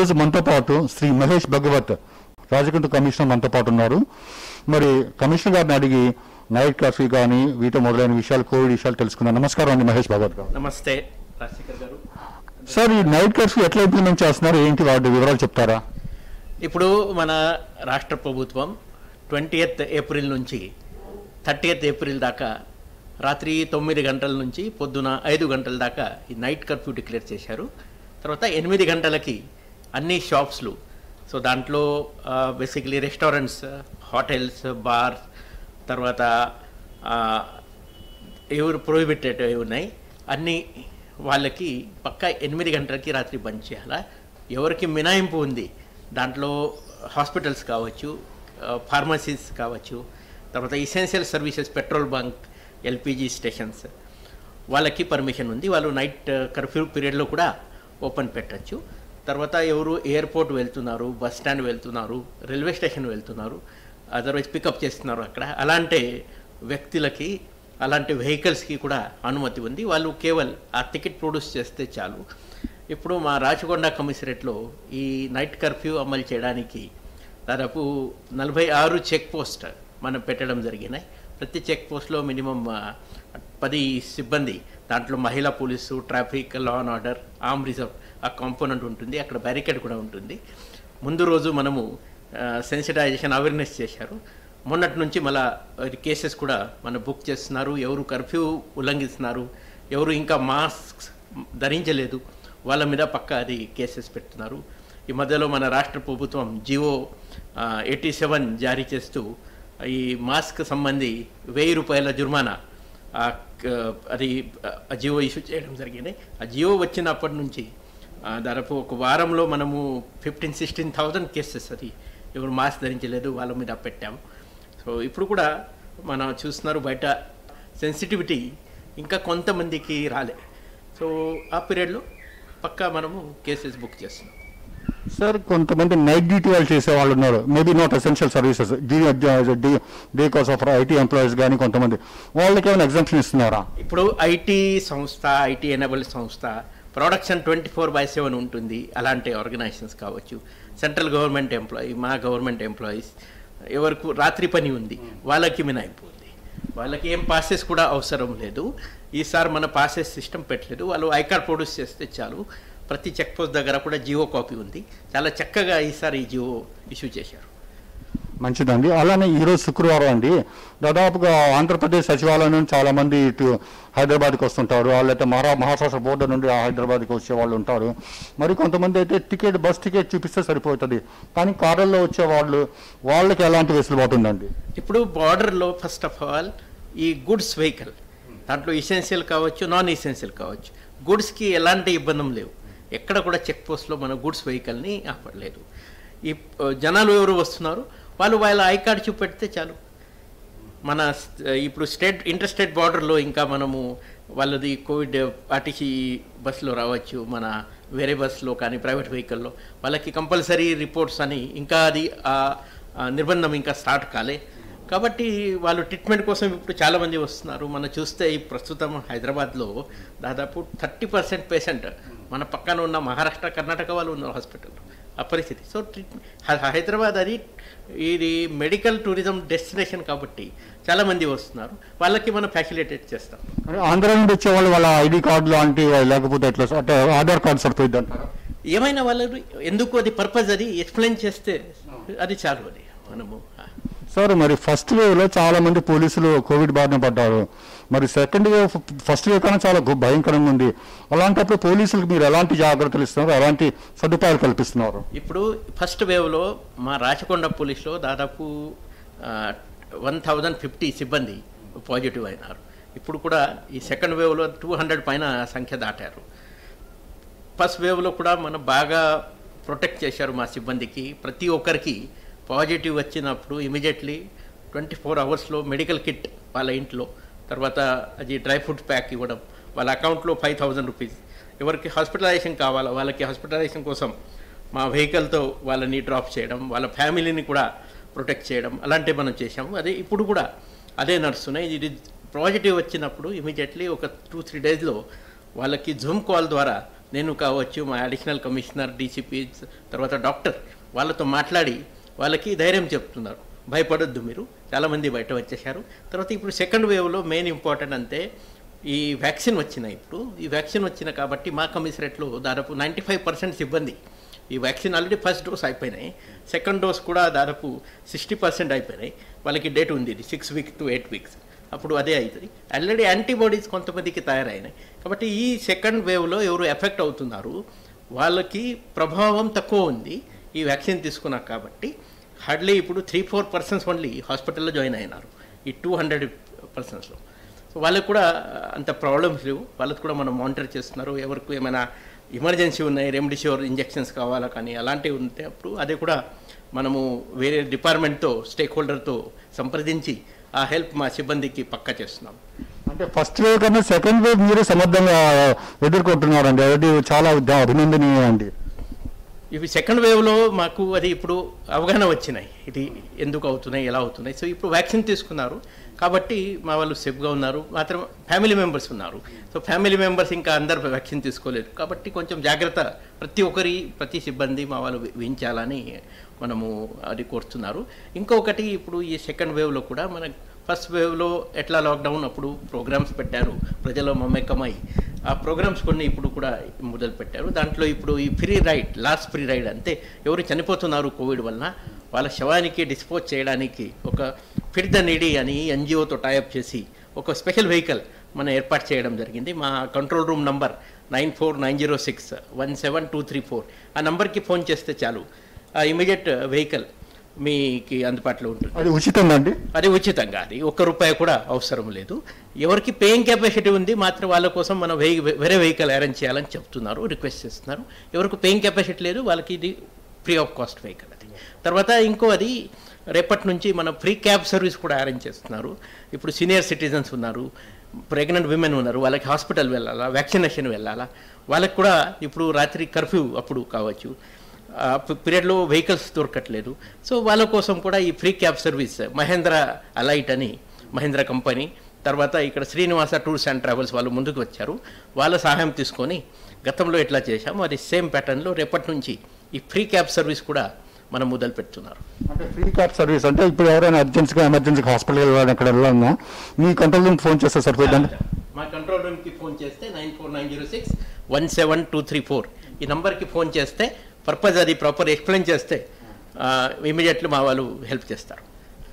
ఈరోజు మనతో పాటు శ్రీ మహేష్ భగవత్ రాజకుంట కమిషనర్ మనతో పాటు ఉన్నారు మరి కమిషనర్ గారిని అడిగి నైట్ కాఫీ కానీ వీటి మొదలైన విషయాలు కోవిడ్ విషయాలు తెలుసుకుందాం నమస్కారం అండి మహేష్ భగవత్ గారు నమస్తే రాజశేఖర్ గారు సార్ ఈ నైట్ కర్ఫ్యూ ఎట్లా ఇంప్లిమెంట్ చేస్తున్నారు ఏంటి వాటి వివరాలు చెప్తారా ఇప్పుడు మన రాష్ట్ర ప్రభుత్వం ట్వంటీ ఏప్రిల్ నుంచి థర్టీ ఏప్రిల్ దాకా రాత్రి తొమ్మిది గంటల నుంచి పొద్దున ఐదు గంటల దాకా ఈ నైట్ కర్ఫ్యూ డిక్లేర్ చేశారు తర్వాత ఎనిమిది గంటలకి అన్ని షాప్స్లు సో దాంట్లో బేసిక్లీ రెస్టారెంట్స్ హోటల్స్ బార్స్ తర్వాత ఆ, ఎవరు ప్రొహిబిటెడ్ ఉన్నాయి అన్ని వాళ్ళకి పక్కా ఎనిమిది గంటలకి రాత్రి బంద్ చేయాలా ఎవరికి మినాయింపు ఉంది దాంట్లో హాస్పిటల్స్ కావచ్చు ఫార్మసీస్ కావచ్చు తర్వాత essential services petrol bunk LPG stations వాళ్ళకి పర్మిషన్ ఉంది వాళ్ళు నైట్ కర్ఫ్యూ పీరియడ్లో కూడా ఓపెన్ పెట్టచ్చు తర్వాత ఎవరు ఎయిర్పోర్ట్ వెళ్తున్నారు బస్ స్టాండ్ వెళ్తున్నారు రైల్వే స్టేషన్ వెళ్తున్నారు అదర్వైజ్ పికప్ చేస్తున్నారు అక్కడ అలాంటి వ్యక్తులకి అలాంటి వెహికల్స్కి కూడా అనుమతి ఉంది వాళ్ళు కేవలం ఆ టికెట్ ప్రొడ్యూస్ చేస్తే చాలు ఇప్పుడు మా రాచకొండ కమిషనరేట్లో ఈ నైట్ కర్ఫ్యూ అమలు చేయడానికి దాదాపు నలభై ఆరు చెక్ పోస్ట్ మనం పెట్టడం జరిగినాయి ప్రతి చెక్ పోస్ట్లో మినిమం ఆ, పది సిబ్బంది దాంట్లో మహిళా police traffic law and order arm reserve ఆ కాంపోనెంట్ ఉంటుంది అక్కడ బ్యారికేడ్ కూడా ఉంటుంది ముందు రోజు మనము సెన్సిటైజేషన్ అవేర్నెస్ చేశారు మొన్నటి నుంచి మళ్ళా కేసెస్ కూడా మనం బుక్ చేస్తున్నారు ఎవరు కర్ఫ్యూ ఉల్లంఘిస్తున్నారు ఎవరు ఇంకా మాస్క్ ధరించలేదు వాళ్ళ మీద పక్క అది కేసెస్ పెడుతున్నారు ఈ మధ్యలో మన రాష్ట్ర ప్రభుత్వం జియో ఎయిటీ సెవెన్ జారీ చేస్తూ ఈ మాస్క్ సంబంధి వెయ్యి రూపాయల జుర్మానా ఆ, క- అది ఆ జియో ఇష్యూ చేయడం జరిగింది ఆ జియో వచ్చినప్పటి నుంచి ఆ, దాదాపు ఒక వారంలో మనము ఫిఫ్టీన్ సిక్స్టీన్ థౌజండ్ కేసెస్ అది ఎవరు మాస్క్ ధరించలేదు వాళ్ళ మీద పెట్టాము సో ఇప్పుడు కూడా మనం చూస్తున్నారు బయట సెన్సిటివిటీ ఇంకా కొంతమందికి రాలే సో ఆ పీరియడ్లో పక్కా మనము కేసెస్ బుక్ చేస్తున్నాం సార్ కొంతమంది నైట్ డ్యూటీ వాళ్ళు చేసే వాళ్ళు ఉన్నారు maybe not essential services day cause of IT employees కానీ కొంతమంది వాళ్ళకి ఏమైనా ఎగ్జామ్షన్ ఇస్తున్నారా ఇప్పుడు ఐటీ సంస్థ ఐటీ ఎనబుల్ సంస్థ production twenty four by seven ఉంటుంది అలాంటి ఆర్గనైజేషన్స్ కావచ్చు సెంట్రల్ గవర్నమెంట్ ఎంప్లాయీ మా గవర్నమెంట్ ఎంప్లాయీస్ ఎవరికి రాత్రి పని ఉంది వాళ్ళకి మినాయింపు ఉంది వాళ్ళకి ఏం పాసెస్ కూడా అవసరం లేదు ఈసారి మన పాసెస్ సిస్టమ్ పెట్టలేదు వాళ్ళు ఐ కార్డ్ ప్రొడ్యూస్ చేస్తే చాలు ప్రతి చెక్ పోస్ట్ దగ్గర కూడా జియో కాపీ ఉంది చాలా చక్కగా ఈసారి ఈ జియో ఇష్యూ చేశారు మంచిదండి అలానే ఈరోజు శుక్రవారం అండి దాదాపుగా ఆంధ్రప్రదేశ్ సచివాలయం నుంచి చాలా మంది ఇటు హైదరాబాద్కి వస్తుంటారు వాళ్ళైతే మహా మహారాష్ట్ర బోర్డర్ నుండి హైదరాబాద్కి వచ్చే వాళ్ళు ఉంటారు మరి కొంతమంది అయితే టికెట్ బస్ టికెట్ చూపిస్తే సరిపోతుంది కానీ కార్లలో వచ్చే వాళ్ళు వాళ్ళకి ఎలాంటి వెసులుబాటు ఉందండి ఇప్పుడు బార్డర్లో ఫస్ట్ ఆఫ్ ఆల్ ఈ గుడ్స్ వెహికల్ దాంట్లో ఇసెన్షియల్ కావచ్చు నాన్ ఇసెన్షియల్ కావచ్చు గుడ్స్కి ఎలాంటి ఇబ్బంది లేవు ఎక్కడ కూడా చెక్ పోస్ట్లో మన గుడ్స్ వెహికల్ని ఆపడలేదు ఈ ఆ, జనాలు ఎవరు వస్తున్నారు వాళ్ళు వాళ్ళ ఐ కార్డ్ చూపెడితే చాలు మన స్- ఇప్పుడు స్టేట్ ఇంటర్ స్టేట్ బార్డర్లో ఇంకా మనము వాళ్ళది కోవిడ్ ఆర్టీసీ బస్సులో రావచ్చు మన వేరే బస్సులో కానీ ప్రైవేట్ వెహికల్లో వాళ్ళకి కంపల్సరీ రిపోర్ట్స్ అని ఇంకా అది ఆ ఆ నిర్బంధం ఇంకా స్టార్ట్ కాలే కాబట్టి వాళ్ళు ట్రీట్మెంట్ కోసం ఇప్పుడు చాలామంది వస్తున్నారు మనం చూస్తే ఈ ప్రస్తుతం హైదరాబాద్లో దాదాపు థర్టీ పర్సెంట్ పేషెంట్ మన పక్కన ఉన్న మహారాష్ట్ర కర్ణాటక వాళ్ళు ఉన్నారు హాస్పిటల్లో ఆ పరిస్థితి సో ట్రీట్మెంట్ హైదరాబాద్ అది ఇది మెడికల్ టూరిజం డెస్టినేషన్ కాబట్టి చాలామంది వస్తున్నారు వాళ్ళకి మనం ఫ్యాసిలిటేట్ చేస్తాం అంటే ఆంధ్ర నుండి వచ్చే వాళ్ళు వాళ్ళ ఐడి కార్డు లాంటివి లేకపోతే ఎట్లా అంటే ఆధార్ కార్డు సరిపోయింది అంటారా ఏమైనా వాళ్ళు ఎందుకు అది పర్పస్ అది ఎక్స్ప్లెయిన్ చేస్తే అది చాలు అది మనము సార్ మరి ఫస్ట్ వేవ్ లో చాలా మంది పోలీసులు కోవిడ్ బారిన పడ్డారు మరి సెకండ్ వేవ్ ఫస్ట్ వేవ్ కన్నా చాలా గు- భయంకరంగా ఉంది అలాంటప్పుడు పోలీసులకు మీరు ఎలాంటి జాగ్రత్తలు ఇస్తున్నారు ఎలాంటి సదుపాయాలు కల్పిస్తున్నారు ఇప్పుడు ఫస్ట్ వేవ్లో మా రాచకొండ పోలీస్లో దాదాపు వన్ థౌజండ్ ఫిఫ్టీ సిబ్బంది పాజిటివ్ అయినారు ఇప్పుడు కూడా ఈ సెకండ్ వేవ్లో టూ హండ్రెడ్ పైన సంఖ్య దాటారు ఫస్ట్ వేవ్లో కూడా మనం బాగా ప్రొటెక్ట్ చేశారు మా సిబ్బందికి ప్రతి ఒక్కరికి పాజిటివ్ వచ్చినప్పుడు ఇమీడియట్లీ ట్వంటీ ఫోర్ అవర్స్లో మెడికల్ కిట్ వాళ్ళ ఇంట్లో తర్వాత అది డ్రై ఫ్రూట్ ప్యాక్ ఇవ్వడం వాళ్ళ అకౌంట్లో ఫైవ్ థౌజండ్ రూపీస్ ఎవరికి హాస్పిటలైజేషన్ కావాలో వాళ్ళకి హాస్పిటలైజేషన్ కోసం మా వెహికల్తో వాళ్ళని డ్రాప్ చేయడం వాళ్ళ ఫ్యామిలీని కూడా ప్రొటెక్ట్ చేయడం అలాంటివి మనం చేశాము అదే ఇప్పుడు కూడా అదే నడుస్తున్నాయి ఇది పాజిటివ్ వచ్చినప్పుడు ఇమీడియట్లీ ఒక టూ త్రీ డేస్లో వాళ్ళకి జూమ్ కాల్ ద్వారా నేను కావచ్చు మా అడిషనల్ కమిషనర్ డీసీపీ తర్వాత డాక్టర్ వాళ్ళతో మాట్లాడి వాళ్ళకి ధైర్యం చెప్తున్నారు భయపడొద్దు మీరు చాలామంది బయట వచ్చేసారు తర్వాత ఇప్పుడు సెకండ్ వేవ్లో మెయిన్ ఇంపార్టెంట్ అంతే ఈ వ్యాక్సిన్ వచ్చినాయి ఇప్పుడు ఈ వ్యాక్సిన్ వచ్చిన కాబట్టి మా కమిషనరేట్లో దాదాపు నైంటీ ఫైవ్ పర్సెంట్ సిబ్బంది ఈ వ్యాక్సిన్ ఆల్రెడీ ఫస్ట్ డోస్ అయిపోయినాయి సెకండ్ డోస్ కూడా దాదాపు సిక్స్టీ పర్సెంట్ అయిపోయినాయి వాళ్ళకి డేట్ ఉంది ఇది six weeks to eight weeks అప్పుడు అదే అవుతుంది ఆల్రెడీ యాంటీబాడీస్ కొంతమందికి తయారైనాయి కాబట్టి ఈ సెకండ్ వేవ్లో ఎవరు ఎఫెక్ట్ అవుతున్నారు వాళ్ళకి ప్రభావం తక్కువ ఉంది ఈ వ్యాక్సిన్ తీసుకున్నారు కాబట్టి హార్డ్లీ ఇప్పుడు త్రీ ఫోర్ పర్సన్స్ ఓన్లీ హాస్పిటల్లో జాయిన్ అయినారు ఈ టూ హండ్రెడ్ పర్సన్స్లో సో వాళ్ళకు కూడా అంత ప్రాబ్లమ్స్ లేవు వాళ్ళకి కూడా మనం మానిటర్ చేస్తున్నారు ఎవరికి ఏమైనా ఎమర్జెన్సీ ఉన్నాయి రెమ్డిసివర్ ఇంజెక్షన్స్ కావాలా కానీ అలాంటివి ఉంటే అప్పుడు అదే కూడా మనము వేరే డిపార్ట్మెంట్తో స్టేక్ హోల్డర్తో సంప్రదించి ఆ హెల్ప్ మా సిబ్బందికి పక్కా చేస్తున్నాం అంటే ఫస్ట్ వేవ్ కన్నా సెకండ్ వేవ్ మీరు సమర్థంగా ఎదుర్కొంటున్నారండి అది చాలా అభినందనీయం అండి ఇవి సెకండ్ వేవ్లో మాకు అది ఇప్పుడు అవగాహన వచ్చినాయి ఇది ఎందుకు అవుతున్నాయి ఎలా అవుతున్నాయి సో ఇప్పుడు వ్యాక్సిన్ తీసుకున్నారు కాబట్టి మా వాళ్ళు సేఫ్గా ఉన్నారు మాత్రం ఫ్యామిలీ మెంబర్స్ ఉన్నారు సో ఫ్యామిలీ మెంబర్స్ ఇంకా అందరు వ్యాక్సిన్ తీసుకోలేదు కాబట్టి కొంచెం జాగ్రత్త ప్రతి ఒక్కరి ప్రతి సిబ్బంది మా వాళ్ళు వేయించాలని మనము అది కోరుతున్నారు ఇంకొకటి ఇప్పుడు ఈ సెకండ్ వేవ్లో కూడా మన ఫస్ట్ వేవ్లో ఎట్లా లాక్డౌన్ అప్పుడు ప్రోగ్రామ్స్ పెట్టారు ప్రజలు మమేకమై ఆ ప్రోగ్రామ్స్ కొన్ని ఇప్పుడు కూడా మొదలు పెట్టారు దాంట్లో ఇప్పుడు ఈ free ride last free ride అంతే ఎవరు చనిపోతున్నారు కోవిడ్ వలన వాళ్ళ శవానికి డిస్పోజ్ చేయడానికి ఒక ఫిట్ ద నీడి అని ఎన్జిఓతో టైఅప్ చేసి ఒక స్పెషల్ వెహికల్ మనం ఏర్పాటు చేయడం జరిగింది మా control room number nine four nine zero six one seven two three four ఆ నంబర్కి ఫోన్ చేస్తే చాలు ఆ ఇమీడియట్ వెహికల్ మీకు అందుబాటులో ఉంటుంది అది ఉచితంగా అండి అది ఉచితంగా అది ఒక్క రూపాయి కూడా అవసరం లేదు ఎవరికి పేయింగ్ కెపాసిటీ ఉంది మాత్రం వాళ్ళ కోసం మనం వెహి వేరే వెహికల్ అరేంజ్ చేయాలని చెప్తున్నారు రిక్వెస్ట్ చేస్తున్నారు ఎవరికి పేయింగ్ కెపాసిటీ లేదు వాళ్ళకి ఇది ఫ్రీ ఆఫ్ కాస్ట్ వెహికల్ అది తర్వాత ఇంకో అది రేపటి నుంచి మనం ఫ్రీ క్యాబ్ సర్వీస్ కూడా అరేంజ్ చేస్తున్నారు ఇప్పుడు సీనియర్ సిటిజన్స్ ఉన్నారు ప్రెగ్నెంట్ విమెన్ ఉన్నారు వాళ్ళకి హాస్పిటల్ వెళ్ళాలా వ్యాక్సినేషన్ వెళ్ళాలా వాళ్ళకి కూడా ఇప్పుడు రాత్రి కర్ఫ్యూ అప్పుడు కావచ్చు ఆ పీరియడ్లో వెహికల్స్ దొరకట్లేదు సో వాళ్ళ కోసం కూడా ఈ free cab service Mahindra Alyte అని మహేంద్ర కంపెనీ తర్వాత ఇక్కడ శ్రీనివాస టూర్స్ అండ్ ట్రావెల్స్ వాళ్ళు ముందుకు వచ్చారు వాళ్ళ సహాయం తీసుకొని గతంలో ఎట్లా చేశాము అది సేమ్ ప్యాటర్న్లో రేపటి నుంచి ఈ ఫ్రీ క్యాబ్ సర్వీస్ కూడా మనం మొదలు పెడుతున్నారు అంటే ఫ్రీ క్యాబ్ సర్వీస్ అంటే ఇప్పుడు ఎవరైనా అర్జెన్సీగా ఎమర్జెన్సీగా హాస్పిటల్ వెళ్ళాలని ఎక్కడ వెళ్ళాలన్నా మీ కంట్రోల్ రూమ్ ఫోన్ చేస్తే సరిపోతుందండి మా కంట్రోల్ రూమ్కి ఫోన్ చేస్తే nine four nine zero six one seven two three four ఈ నంబర్కి ఫోన్ చేస్తే పర్పస్ అది ప్రాపర్ ఎక్స్ప్లెయిన్ చేస్తే ఇమీడియట్లీ మా వాళ్ళు హెల్ప్ చేస్తారు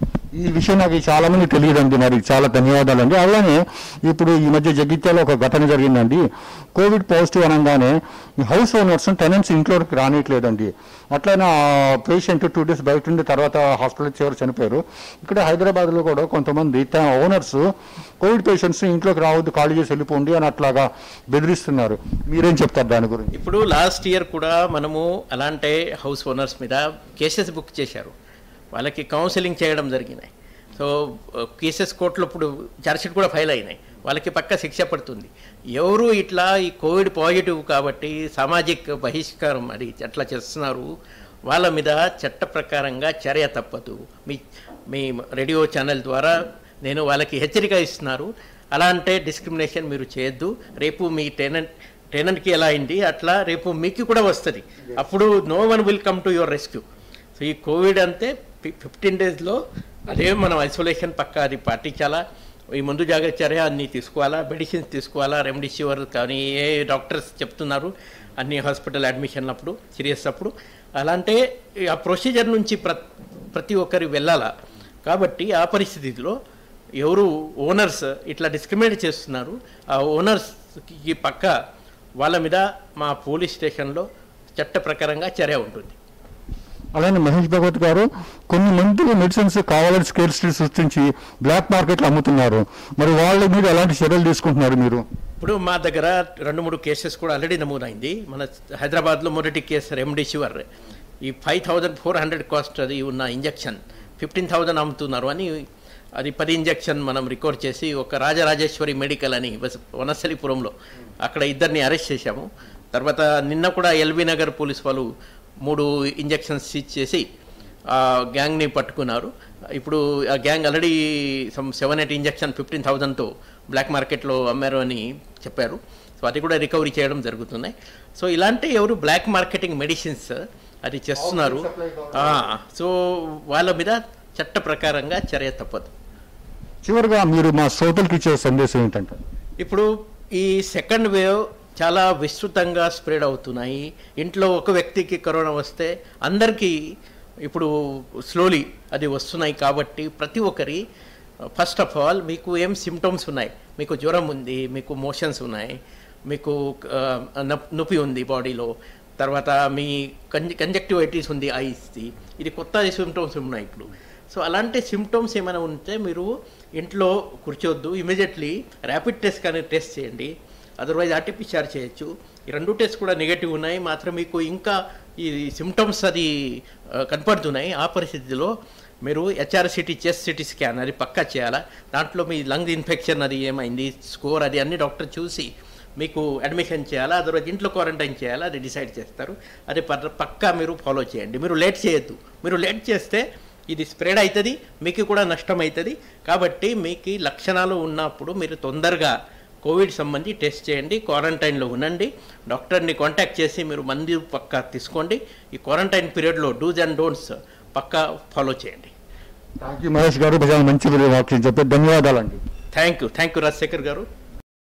ఈ విషయం నాకు చాలా మంది తెలియదండి మరి చాలా ధన్యవాదాలండి అలానే ఇప్పుడు ఈ మధ్య జగిత్యాలో ఒక ఘటన జరిగిందండి కోవిడ్ పాజిటివ్ అనగానే ఈ హౌస్ ఓనర్స్ టెనెంట్స్ ఇంట్లోకి రానియట్లేదండి అట్లనే ఆ పేషెంట్ టూ డేస్ బయట ఉండి తర్వాత హాస్పిటల్ చివరి చనిపోయారు ఇక్కడ హైదరాబాద్లో కూడా కొంతమంది తన ఓనర్స్ కోవిడ్ పేషెంట్స్ ఇంట్లోకి రావద్దు ఖాళీ చేసి వెళ్ళిపోండి అని అట్లాగా బెదిరిస్తున్నారు మీరేం చెప్తారు దాని గురించి ఇప్పుడు లాస్ట్ ఇయర్ కూడా మనము అలాంటి హౌస్ ఓనర్స్ మీద కేసెస్ బుక్ చేశారు వాళ్ళకి కౌన్సిలింగ్ చేయడం జరిగినాయి సో కేసెస్ కోర్టులో ఇప్పుడు చార్జ్షీట్ కూడా ఫైల్ అయినాయి వాళ్ళకి పక్క శిక్ష పడుతుంది ఎవరు ఇట్లా ఈ కోవిడ్ పాజిటివ్ కాబట్టి సామాజిక బహిష్కారం అది అట్లా చేస్తున్నారు వాళ్ళ మీద చట్ట ప్రకారంగా చర్య తప్పదు మీ మీ రేడియో ఛానల్ ద్వారా నేను వాళ్ళకి హెచ్చరిక ఇస్తున్నారు అలా అంటే డిస్క్రిమినేషన్ మీరు చేయొద్దు రేపు మీ టెనెంట్ టెనెంట్కి ఎలా అయింది అట్లా రేపు మీకు కూడా వస్తుంది అప్పుడు no one will come to your rescue so ఈ కోవిడ్ అంతే ఫిఫ్టీన్ డేస్లో అదే మనం ఐసోలేషన్ పక్క అది పాటించాలా ఈ ముందు జాగ్రత్త చర్య అన్నీ తీసుకోవాలా మెడిసిన్స్ తీసుకోవాలా రెమ్డిసివర్ కానీ ఏ డాక్టర్స్ చెప్తున్నారు అన్ని హాస్పిటల్ అడ్మిషన్ అప్పుడు సీరియస్ అప్పుడు అలాంటే ఆ ప్రొసీజర్ నుంచి ప్ర ప్రతి ఒక్కరి వెళ్ళాలా కాబట్టి ఆ పరిస్థితిలో ఎవరు ఓనర్స్ ఇట్లా డిస్క్రిమినేట్ చేస్తున్నారు ఆ ఓనర్స్కి పక్క వాళ్ళ మీద మా పోలీస్ స్టేషన్లో చట్ట ప్రకారంగా చర్య ఉంటుంది అలానే మహేష్ భగవత్ గారు కొన్ని మంది మెడిసిన్స్ కావాలని స్కేర్సిటీ సృష్టించి బ్లాక్ మార్కెట్లో అమ్ముతున్నారు మరి వాళ్ళ మీద ఎలాంటి చర్యలు తీసుకుంటున్నారు మీరు ఇప్పుడు మా దగ్గర రెండు మూడు కేసెస్ కూడా ఆల్రెడీ నమోదైంది మన హైదరాబాద్లో మొదటి కేసు రెమ్డెసివర్ ఈ five thousand four hundred cost అది ఉన్న ఇంజెక్షన్ ఫిఫ్టీన్ థౌజండ్ అమ్ముతున్నారు అని అది పది ఇంజెక్షన్ మనం రికార్డ్ చేసి ఒక రాజరాజేశ్వరి మెడికల్ అని వస- వనస్థలిపురంలో అక్కడ ఇద్దరిని అరెస్ట్ చేశాము తర్వాత నిన్న కూడా ఎల్బీ నగర్ పోలీస్ వాళ్ళు మూడు ఇంజెక్షన్స్ సీజ్ చేసి ఆ గ్యాంగ్ని పట్టుకున్నారు ఇప్పుడు ఆ gang already some seven eight injection fifteen థౌజండ్తో బ్లాక్ మార్కెట్లో అమ్మారు అని చెప్పారు సో అది కూడా రికవరీ చేయడం జరుగుతున్నాయి సో ఇలాంటి ఎవరు బ్లాక్ మార్కెటింగ్ మెడిసిన్స్ అది చేస్తున్నారు ఆ, సో వాళ్ళ మీద చట్ట ప్రకారంగా చర్య తప్పదు చివరిగా మీరు మా శ్రోతలకు ఇచ్చే సందేశం ఏంటంటే ఇప్పుడు ఈ సెకండ్ వేవ్ చాలా విస్తృతంగా స్ప్రెడ్ అవుతున్నాయి ఇంట్లో ఒక వ్యక్తికి కరోనా వస్తే అందరికీ ఇప్పుడు స్లోలీ అది వస్తున్నాయి కాబట్టి ప్రతి ఒక్కరి ఫస్ట్ ఆఫ్ ఆల్ మీకు ఏం సిమ్టమ్స్ ఉన్నాయి మీకు జ్వరం ఉంది మీకు మోషన్స్ ఉన్నాయి మీకు ఆ, నొప్- నొప్పి ఉంది బాడీలో తర్వాత మీ కంజ కంజక్టివైటిస్ ఉంది ఐస్ది ఇది కొత్త సిమ్టమ్స్ ఉన్నాయి ఇప్పుడు సో అలాంటి సిమ్టమ్స్ ఏమైనా ఉంటే మీరు ఇంట్లో కూర్చోవద్దు ఇమీడియట్లీ ర్యాపిడ్ టెస్ట్ కానీ టెస్ట్ చేయండి అదర్వైజ్ ఆర్టీపీసీఆర్ చేయొచ్చు ఈ రెండు టెస్ట్ కూడా నెగటివ్ ఉన్నాయి మాత్రం మీకు ఇంకా ఈ సిమ్టమ్స్ అది ఆ, కనపడుతున్నాయి ఆ పరిస్థితిలో మీరు హెచ్ఆర్సిటీ చెస్ట్ సిటీ స్కాన్ అది పక్కా చేయాలా దాంట్లో మీ లంగ్ ఇన్ఫెక్షన్ అది ఏమైంది స్కోర్ అది అన్ని డాక్టర్ చూసి మీకు అడ్మిషన్ చేయాలా అదర్వైజ్ ఇంట్లో క్వారంటైన్ చేయాలా అది డిసైడ్ చేస్తారు అది పర్- పక్కా మీరు ఫాలో చేయండి మీరు లేట్ చేయొద్దు మీరు లేట్ చేస్తే ఇది స్ప్రెడ్ అవుతుంది మీకు కూడా నష్టం అవుతుంది కాబట్టి మీకు ఈ లక్షణాలు ఉన్నప్పుడు మీరు తొందరగా కోవిడ్ సంబంధి టెస్ట్ చేయండి క్వారంటైన్లో ఉండండి డాక్టర్ని కాంటాక్ట్ చేసి మీరు మంది పక్కా తీసుకోండి ఈ క్వారంటైన్ పీరియడ్లో డూస్ అండ్ డోంట్స్ పక్కా ఫాలో చేయండి థ్యాంక్ యూ మహేష్ గారు చాలా మంచి వాక్యం చెప్పి ధన్యవాదాలండి thank you thank you Rajasekhar గారు